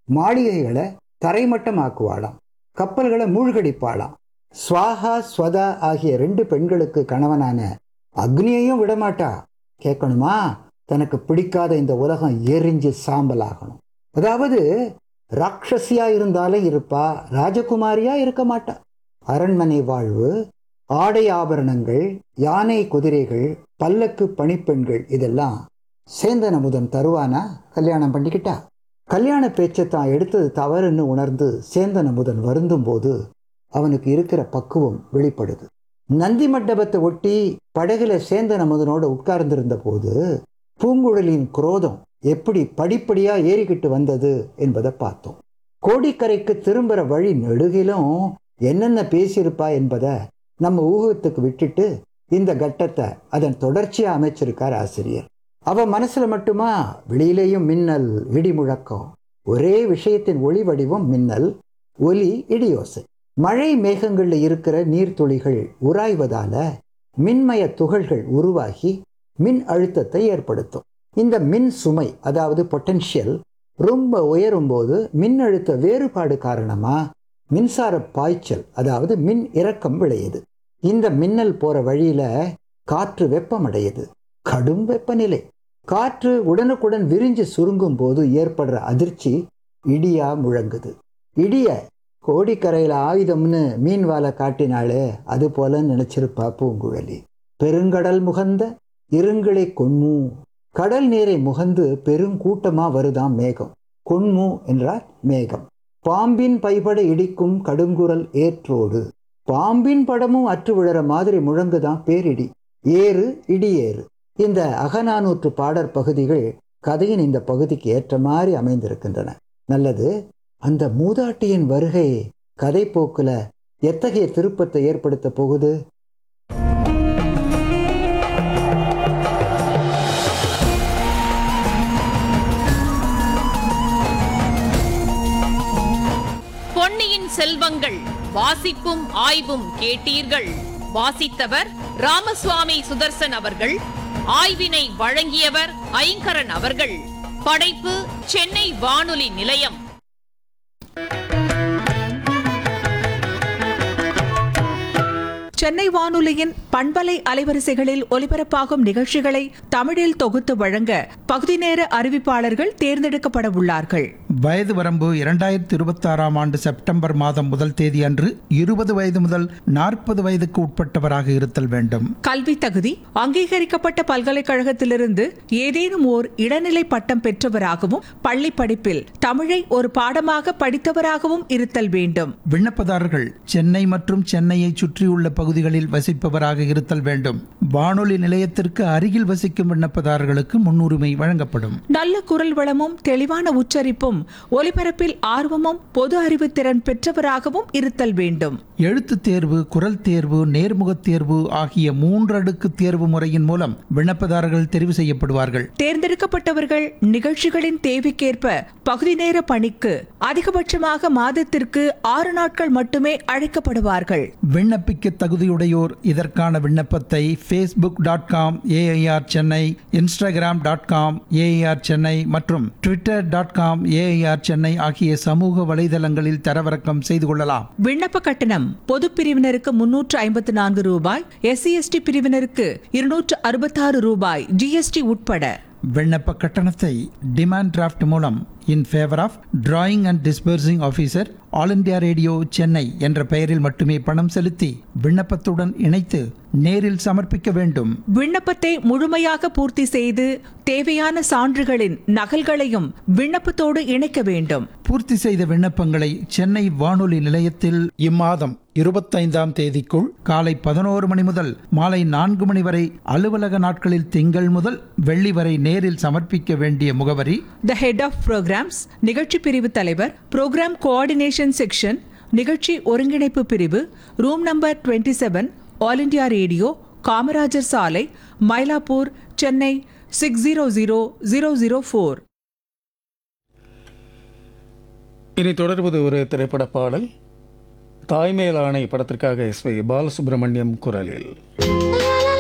மாளிகைகளை தரைமட்டமாக்குவாளாம் கப்பல்களை மூழ்கடிப்பாளாம் ஸ்வாஹா ஸ்வதா ஆகிய ரெண்டு பெண்களுக்கு கணவனான அக்னியையும் விடமாட்டா கேட்கணுமா தனக்கு பிடிக்காத இந்த உலகம் எரிஞ்சு சாம்பலாகணும் அதாவது ராட்சசியா இருந்தாலே இருப்பா ராஜகுமாரியா இருக்க மாட்டா அரண்மனை வாழ்வு ஆடை ஆபரணங்கள் யானை குதிரைகள் பல்லக்கு பணிப்பெண்கள் இதெல்லாம் சேந்தன் அமுதன் தருவானா கல்யாணம் பண்ணிக்கிட்டா கல்யாண பேச்சை தான் எடுத்தது தவறுன்னு உணர்ந்து சேந்தன் அமுதன் வருந்தும் போது அவனுக்கு இருக்கிற பக்குவம் வெளிப்படுது நந்தி மண்டபத்தை ஒட்டி படகுல சேந்தன் அமுதனோட உட்கார்ந்திருந்த போது பூங்குழலின் குரோதம் எப்படி படிப்படியா ஏறிக்கிட்டு வந்தது என்பதை பார்த்தோம் கோடிக்கரைக்கு திரும்புற வழி நெடுகிலும் என்னென்ன பேசியிருப்பா என்பதை நம்ம ஊகத்துக்கு விட்டுட்டு இந்த கட்டத்தை அதன் தொடர்ச்சியா அமைச்சிருக்கார் ஆசிரியர் அவ மனசுல மட்டுமா வெளியிலேயும் மின்னல் இடி முழக்கம் ஒரே விஷயத்தின் ஒளி வடிவம் மின்னல் ஒலி இடியோசை மழை மேகங்கள்ல இருக்கிற நீர்த்துளிகள் உராய்வதால மின்மய துகள்கள் உருவாகி மின் அழுத்தத்தை ஏற்படுத்தும் இந்த மின் சுமை அதாவது பொட்டன்ஷியல் ரொம்ப உயரும் போது மின் அழுத்த வேறுபாடு காரணமா மின்சார பாய்ச்சல் அதாவது மின் இறக்கம் விளையுது இந்த மின்னல் போற வழியில காற்று வெப்பமடையுது கடும் வெப்பநிலை காற்று உடனுக்குடன் விரிஞ்சு சுருங்கும் போது ஏற்படுற அதிர்ச்சி இடியா முழங்குது இடிய கோடிக்கரையில ஆயுதம்னு மீன் வாழை காட்டினாலே அது போல நினைச்சிருப்பா பூங்குழலி பெருங்கடல் முகந்த இருங்களை கொன்மு கடல் நீரை முகந்து பெருங்கூட்டமா வருதாம் மேகம் கொன்மு என்றால் மேகம் பாம்பின் பைபட இடிக்கும் கடுங்குரல் ஏற்றோடு பாம்பின் படமும் அற்று விழற மாதிரி முழங்குதான் பேரிடி ஏறு இடி ஏறு இந்த அகநானூற்று பாடற் பகுதிகள் கதையின் இந்த பகுதிக்கு ஏற்ற மாதிரி அமைந்திருக்கின்றன நல்லது அந்த மூதாட்டியின் வருகை கதை போக்குல எத்தகைய திருப்பத்தை ஏற்படுத்த போகுது பொன்னியின் செல்வங்கள் வாசிப்பும் ஆய்வும் கேட்டீர்கள் வாசித்தவர் ராமசுவாமி சுதர்சன் அவர்கள் ஆய்வினை வழங்கியவர் ஐங்கரன் அவர்கள் படைப்பு சென்னை வானொலி நிலையம் சென்னை வானொலியின் பண்பலை அலைவரிசைகளில் ஒலிபரப்பாகும் நிகழ்ச்சிகளை தமிழில் தொகுத்து வழங்க பகுதி நேர அறிவிப்பாளர்கள் தேர்ந்தெடுக்கப்பட உள்ளார்கள் வயது வரம்பு இரண்டாயிரத்தி இருபத்தாறாம் ஆண்டு செப்டம்பர் மாதம் முதல் தேதி அன்று இருபது வயது முதல் நாற்பது வயதுக்கு உட்பட்டவராக இருத்தல் வேண்டும் கல்வி தகுதி அங்கீகரிக்கப்பட்ட பல்கலைக்கழகத்திலிருந்து ஏதேனும் ஓர் இடைநிலை பட்டம் பெற்றவராகவும் பள்ளி படிப்பில் தமிழை ஒரு பாடமாக படித்தவராகவும் இருத்தல் வேண்டும் விண்ணப்பதாரர்கள் சென்னை மற்றும் சென்னையைச் சுற்றியுள்ள பகுதிகளில் வசிப்பவராக இருத்தல் வேண்டும் வானொலி நிலையத்திற்கு அருகில் வசிக்கும் விண்ணப்பதாரர்களுக்கு முன்னுரிமை வழங்கப்படும் நல்ல குரல் வளமும் தெளிவான உச்சரிப்பும் ஒலிபரப்பில் ஆர்வமும் பொது அறிவு திறன் பெற்றவராகவும் இருத்தல் வேண்டும் எழுத்துத் தேர்வு குரல் தேர்வு நேர்முகத் தேர்வு ஆகிய மூன்றடுக்கு தேர்வு முறையின் மூலம் விண்ணப்பதாரர்கள் தெரிவு செய்யப்படுவார்கள் தேர்ந்தெடுக்கப்பட்டவர்கள் நிகழ்ச்சிகளின் தேவைக்கேற்ப பகுதி நேர பணிக்கு அதிகபட்சமாக மாதத்திற்கு ஆறு நாட்கள் மட்டுமே அழைக்கப்படுவார்கள் விண்ணப்பிக்க தகுதியுடையோர் இதற்கான விண்ணப்பத்தை Facebook dot com AIR Chennai Instagram dot com AIR Chennai மற்றும் Twitter dot com AIR Chennai ஆகிய சமூக வலைதளங்களில் தரவிறக்கம் செய்து கொள்ளலாம் விண்ணப்ப கட்டணம் பொது பிரிவினருக்கு முன்னூற்று ஐம்பத்து நான்கு ரூபாய் எஸ்சி எஸ்டி பிரிவினருக்கு இருநூற்று அறுபத்தாறு ரூபாய் ஜிஎஸ்டி உட்பட விண்ணப்ப கட்டணத்தை டிமாண்ட் டிராஃப்ட் மூலம் in favour of drawing and disbursing officer All India Radio Chennai என்ற பெயரில் மட்டுமே பணம் செலுத்தி விண்ணப்பத்துடன் இணைத்து நேரில் சமர்ப்பிக்க வேண்டும் விண்ணப்பத்தை முழுமையாக பூர்த்தி செய்து தேவையான சான்றுகளின் நகல்களையும் விண்ணப்பத்தோடு இணைக்க வேண்டும் பூர்த்தி செய்த விண்ணப்பங்களை சென்னை வானொலி நிலையத்தில் இம்மாதம் இருபத்தைந்தாம் தேதிக்குள் காலை பதினோரு மணி முதல் மாலை நான்கு மணி வரை அலுவலக நாட்களில் திங்கள் முதல் வெள்ளி வரை நேரில் சமர்ப்பிக்க வேண்டிய முகவரி த ஹெட் ஆஃப் ப்ரோக்ராம்ஸ் நிகழ்ச்சி பிரிவு தலைவர் ப்ரோக்ராம் கோஆர்டினேஷன் செக்ஷன் நிகழ்ச்சி ஒருங்கிணைப்பு பிரிவு room number twenty seven All India Radio Kamarajar சாலை Mylapore Chennai six zero zero zero zero four இனி தொடர்வது ஒரு திரைப்பட பாடல் தாய்மேல் ஆணை படத்திற்காக எஸ் வி பாலசுப்ரமணியம் குரலில்